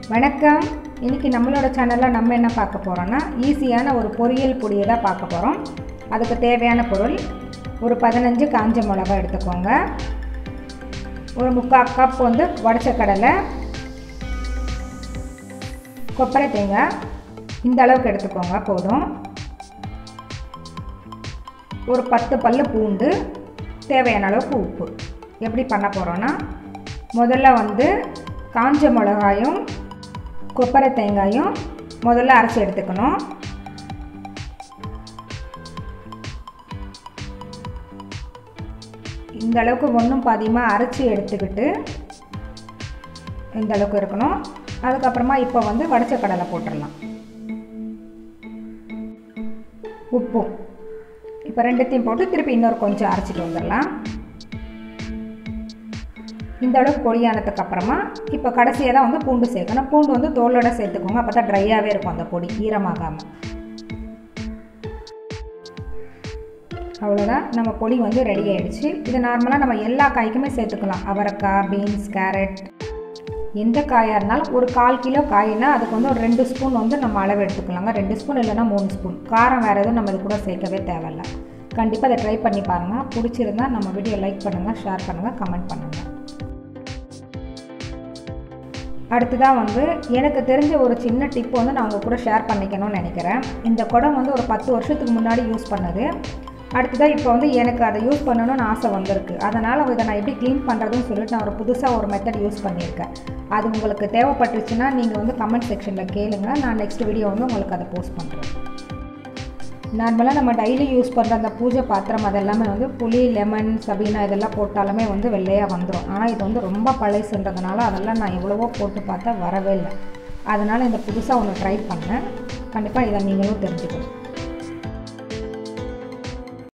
வணக்கம் இன்றைக்கி நம்மளோட சேனலில் நம்ம என்ன பார்க்க போகிறோன்னா ஈஸியான ஒரு பொரியல் பொடியை தான் பார்க்க போகிறோம் அதுக்கு தேவையான பொருள் ஒரு பதினஞ்சு காஞ்ச மிளகா எடுத்துக்கோங்க ஒரு முக்கால் கப் வந்து உடச்ச கடலை கொப்பரை தேங்காய் இந்த அளவுக்கு எடுத்துக்கோங்க போதும் ஒரு பத்து பல்லு பூண்டு தேவையான அளவுக்கு உப்பு எப்படி பண்ண போகிறோன்னா முதல்ல வந்து காஞ்ச மிளகாயும் கொப்பரை தேங்காயும் முதல்ல அரைச்சி எடுத்துக்கணும் இந்த அளவுக்கு ஒன்றும் பாதியமாக அரைச்சி எடுத்துக்கிட்டு இந்த அளவுக்கு இருக்கணும் அதுக்கப்புறமா இப்போ வந்து வடிச்ச கடலை போட்டுடலாம் உப்பும் இப்போ ரெண்டுத்தையும் போட்டு திருப்பி இன்னொரு கொஞ்சம் அரைச்சிட்டு வந்துடலாம் இந்த அளவுக்கு பொடியானதுக்கு அப்புறமா இப்போ கடைசியாக தான் வந்து பூண்டு சேர்க்கணும் பூண்டு வந்து தோலோட சேர்த்துக்கோங்க அப்போ தான் ட்ரையாகவே இருக்கும் அந்த பொடி ஈரமாகாமல் அவ்வளோதான் நம்ம பொடி வந்து ரெடி ஆகிடுச்சு இது நார்மலாக நம்ம எல்லா காய்க்குமே சேர்த்துக்கலாம் அவரைக்காய் பீன்ஸ் கேரட் எந்த காயாக இருந்தாலும் ஒரு கால் கிலோ காய்னா அதுக்கு வந்து ஒரு ரெண்டு ஸ்பூன் வந்து நம்ம அளவு எடுத்துக்கலாங்க ரெண்டு ஸ்பூன் இல்லைனா மூணு ஸ்பூன் காரம் வேறு எதுவும் நம்ம இது கூட சேர்க்கவே தேவையில்ல கண்டிப்பாக அதை ட்ரை பண்ணி பாருங்கள் பிடிச்சிருந்தா நம்ம வீடியோ லைக் பண்ணுங்கள் ஷேர் பண்ணுங்கள் கமெண்ட் பண்ணுங்கள் அடுத்ததாக வந்து எனக்கு தெரிஞ்ச ஒரு சின்ன டிப் வந்து நான் உங்கள் கூட ஷேர் பண்ணிக்கணும்னு நினைக்கிறேன் இந்த குடம் வந்து ஒரு பத்து வருஷத்துக்கு முன்னாடி யூஸ் பண்ணது அடுத்ததாக இப்போ வந்து எனக்கு அதை யூஸ் பண்ணணும்னு ஆசை வந்திருக்கு அதனால் இதை நான் எப்படி க்ளீன் பண்ணுறதுன்னு சொல்லிட்டு நான் ஒரு புதுசாக ஒரு மெத்தட் யூஸ் பண்ணியிருக்கேன் அது உங்களுக்கு தேவைப்பட்டுச்சுன்னா நீங்கள் வந்து கமெண்ட் செக்ஷனில் கேளுங்க நான் நெக்ஸ்ட் வீடியோ வந்து உங்களுக்கு அதை போஸ்ட் பண்ணுறேன் நார்மலாக நம்ம டெய்லி யூஸ் பண்ணுற அந்த பூஜை பாத்திரம் அதெல்லாமே வந்து புளி லெமன் சபீனா இதெல்லாம் போட்டாலுமே வந்து வெள்ளையாக வந்துடும் ஆனால் இது வந்து ரொம்ப பழசுன்றதுனால அதெல்லாம் நான் எவ்வளவோ போட்டு பார்த்தா வரவே இல்லை அதனால் இந்த புதுசாக ஒன்று ட்ரை பண்ணேன் கண்டிப்பாக இதை நீங்களும் தெரிஞ்சுக்கணும்